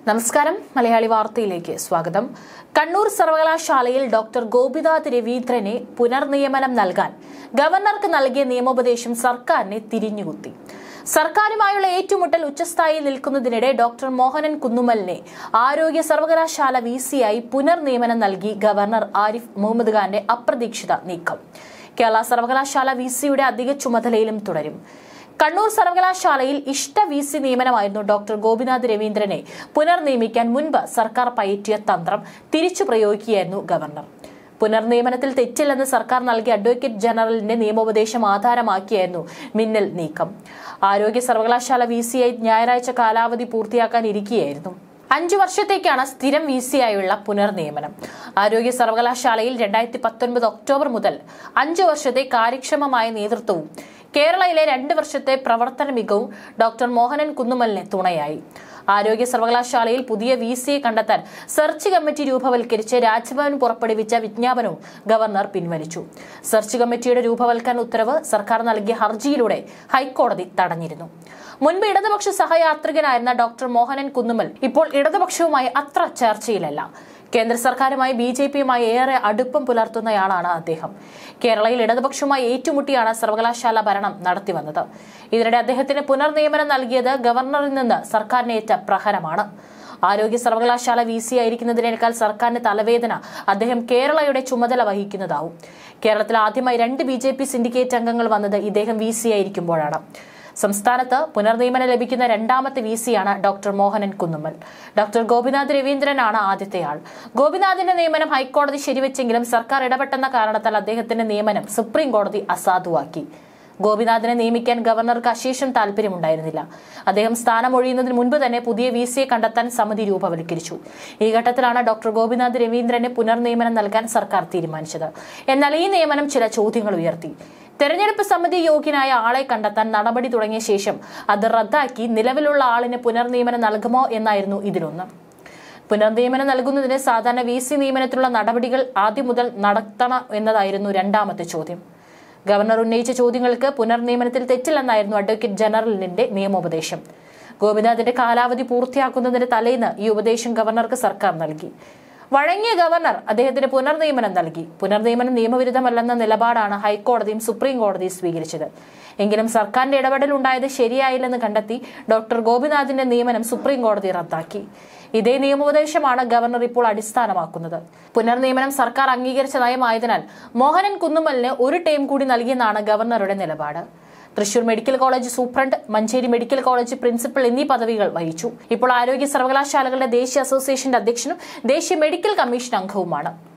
നമസ്കാരം മലയാളി വാർത്തയിലേക്ക് സ്വാഗതം കണ്ണൂർ സർവകലാശാലയിൽ ഡോക്ടർ ഗോപിനാഥ് രവീന്ദ്രനെ പുനർനിയമനം നൽകാൻ ഗവർണർക്ക് നൽകിയ നിയമോപദേശം സർക്കാരിനെ തിരിഞ്ഞുകുത്തി സർക്കാരുമായുള്ള ഏറ്റുമുട്ടൽ ഉച്ചസ്ഥായിയിൽ നിൽക്കുന്നതിനിടെ ഡോക്ടർ മോഹനൻ കുന്നുമലിനെ ആരോഗ്യ സർവകലാശാല വി സിയായി പുനർനിയമനം നൽകി ഗവർണർ ആരിഫ് മുഹമ്മദ് ഖാന്റെ അപ്രതീക്ഷിത നീക്കം കേരള സർവകലാശാല വി സിയുടെ അധിക ചുമതലയിലും തുടരും കണ്ണൂർ സർവകലാശാലയിൽ ഇഷ്ട വി സി നിയമനമായിരുന്നു ഡോക്ടർ ഗോപിനാഥ് രവീന്ദ്രനെ പുനർനിയമിക്കാൻ മുൻപ് സർക്കാർ പയറ്റിയ തന്ത്രം തിരിച്ചു പ്രയോഗിക്കുകയായിരുന്നു ഗവർണർ പുനർനിയമനത്തിൽ തെറ്റില്ലെന്ന് സർക്കാർ നൽകിയ അഡ്വക്കേറ്റ് ജനറലിന്റെ നിയമോപദേശം ആധാരമാക്കിയായിരുന്നു മിന്നൽ നീക്കം ആരോഗ്യ സർവകലാശാല വി സിയായി ഞായറാഴ്ച കാലാവധി പൂർത്തിയാക്കാൻ ഇരിക്കുകയായിരുന്നു അഞ്ചു വർഷത്തേക്കാണ് സ്ഥിരം വി സി ആയുള്ള പുനർനിയമനം ആരോഗ്യ സർവകലാശാലയിൽ രണ്ടായിരത്തി പത്തൊൻപത് ഒക്ടോബർ മുതൽ അഞ്ചു വർഷത്തെ കാര്യക്ഷമമായ നേതൃത്വവും കേരളയിലെ രണ്ട് വർഷത്തെ പ്രവർത്തന മികവും ഡോക്ടർ മോഹനൻ കുന്നുമലിന് തുണയായി ആരോഗ്യ സർവകലാശാലയിൽ പുതിയ വി സിയെ കണ്ടെത്താൻ സെർച്ച് കമ്മിറ്റി രൂപവൽക്കരിച്ച് രാജ്ഭവൻ പുറപ്പെടുവിച്ച വിജ്ഞാപനവും ഗവർണർ പിൻവലിച്ചു സെർച്ച് കമ്മിറ്റിയുടെ രൂപവൽക്കരണ ഉത്തരവ് സർക്കാർ നൽകിയ ഹർജിയിലൂടെ ഹൈക്കോടതി തടഞ്ഞിരുന്നു മുൻപ് ഇടതുപക്ഷ സഹയാത്രികനായിരുന്ന ഡോക്ടർ മോഹനൻ കുന്നുമൽ ഇപ്പോൾ ഇടതുപക്ഷവുമായി അത്ര ചർച്ചയിലല്ല കേന്ദ്ര സർക്കാരുമായി ബി ജെ പിയുമായി ഏറെ അടുപ്പം പുലർത്തുന്നയാളാണ് അദ്ദേഹം കേരളയിൽ ഇടതുപക്ഷവുമായി ഏറ്റുമുട്ടിയാണ് സർവകലാശാല ഭരണം നടത്തിവന്നത് ഇതിനിടെ അദ്ദേഹത്തിന് പുനർനിയമനം നൽകിയത് ഗവർണറിൽ നിന്ന് സർക്കാരിനേറ്റ പ്രഹരമാണ് ആരോഗ്യ സർവകലാശാല വി സി ആയിരിക്കുന്നതിനേക്കാൾ സർക്കാരിന് തലവേദന അദ്ദേഹം കേരളയുടെ ചുമതല വഹിക്കുന്നതാവും കേരളത്തിൽ ആദ്യമായി രണ്ട് ബി ജെ പി സിൻഡിക്കേറ്റ് അംഗങ്ങൾ വന്നത് ഇദ്ദേഹം വി സി ആയിരിക്കുമ്പോഴാണ് സംസ്ഥാനത്ത് പുനർനിയമനം ലഭിക്കുന്ന രണ്ടാമത്തെ വി സിയാണ് ഡോക്ടർ മോഹനൻ കുന്നുമ്മൽ ഡോക്ടർ ഗോപിനാഥ് രവീന്ദ്രനാണ് ആദ്യത്തെയാൾ ഗോപിനാഥിന്റെ നിയമനം ഹൈക്കോടതി ശരിവെച്ചെങ്കിലും സർക്കാർ ഇടപെട്ടെന്ന കാരണത്താൽ അദ്ദേഹത്തിന്റെ നിയമനം സുപ്രീം കോടതി അസാധുവാക്കി ഗോപിനാഥിനെ നിയമിക്കാൻ ഗവർണർക്ക് അശേഷം താല്പര്യമുണ്ടായിരുന്നില്ല അദ്ദേഹം സ്ഥാനമൊഴിയുന്നതിന് മുൻപ് തന്നെ പുതിയ വി സിയെ കണ്ടെത്താൻ സമിതി രൂപവൽക്കരിച്ചു ഈ ഘട്ടത്തിലാണ് ഡോക്ടർ ഗോപിനാഥ് രവീന്ദ്രനെ പുനർനിയമനം നൽകാൻ സർക്കാർ തീരുമാനിച്ചത് എന്നാൽ ഈ നിയമനം ചില ചോദ്യങ്ങൾ ഉയർത്തി തെരഞ്ഞെടുപ്പ് സമിതി യോഗ്യനായ ആളെ കണ്ടെത്താൻ നടപടി തുടങ്ങിയ ശേഷം അത് റദ്ദാക്കി നിലവിലുള്ള ആളിന് പുനർനിയമനം നൽകുമോ എന്നായിരുന്നു ഇതിലൊന്ന് പുനർനിയമനം നൽകുന്നതിന് സാധാരണ വി സി നിയമനത്തിലുള്ള നടപടികൾ ആദ്യം മുതൽ നടത്തണം എന്നതായിരുന്നു രണ്ടാമത്തെ ചോദ്യം ഗവർണർ ഉന്നയിച്ച ചോദ്യങ്ങൾക്ക് പുനർനിയമനത്തിൽ തെറ്റില്ലെന്നായിരുന്നു അഡ്വക്കേറ്റ് ജനറലിന്റെ നിയമോപദേശം ഗോപിനാഥിന്റെ കാലാവധി പൂർത്തിയാക്കുന്നതിന് തലേന്ന് ഈ ഉപദേശം ഗവർണർക്ക് സർക്കാർ നൽകി വഴങ്ങിയ ഗവർണർ അദ്ദേഹത്തിന് പുനർനിയമനം നൽകി പുനർനിയമനം നിയമവിരുദ്ധമല്ലെന്ന നിലപാടാണ് ഹൈക്കോടതിയും സുപ്രീം കോടതിയും സ്വീകരിച്ചത് എങ്കിലും സർക്കാരിന്റെ ഇടപെടൽ ഉണ്ടായത് ശരിയായില്ലെന്ന് കണ്ടെത്തി ഡോക്ടർ ഗോപിനാഥിന്റെ നിയമനം സുപ്രീം കോടതി റദ്ദാക്കി ഇതേ നിയമോപദേശമാണ് ഗവർണർ ഇപ്പോൾ അടിസ്ഥാനമാക്കുന്നത് പുനർനിയമനം സർക്കാർ അംഗീകരിച്ച നയമായതിനാൽ മോഹനൻ കുന്നുമലിന് ഒരു ടൈം കൂടി നൽകിയെന്നാണ് ഗവർണറുടെ നിലപാട് Thrissur medical college superintendent Manjeri medical college principal എന്നീ പദവികൾ വഹിച്ചു ഇപ്പോൾ ആരോഗ്യ സർവകലാശാലകളുടെ ദേശീയ അസോസിയേഷന്റെ അധ്യക്ഷനും ദേശീയ മെഡിക്കൽ കമ്മീഷൻ അംഗവുമാണ്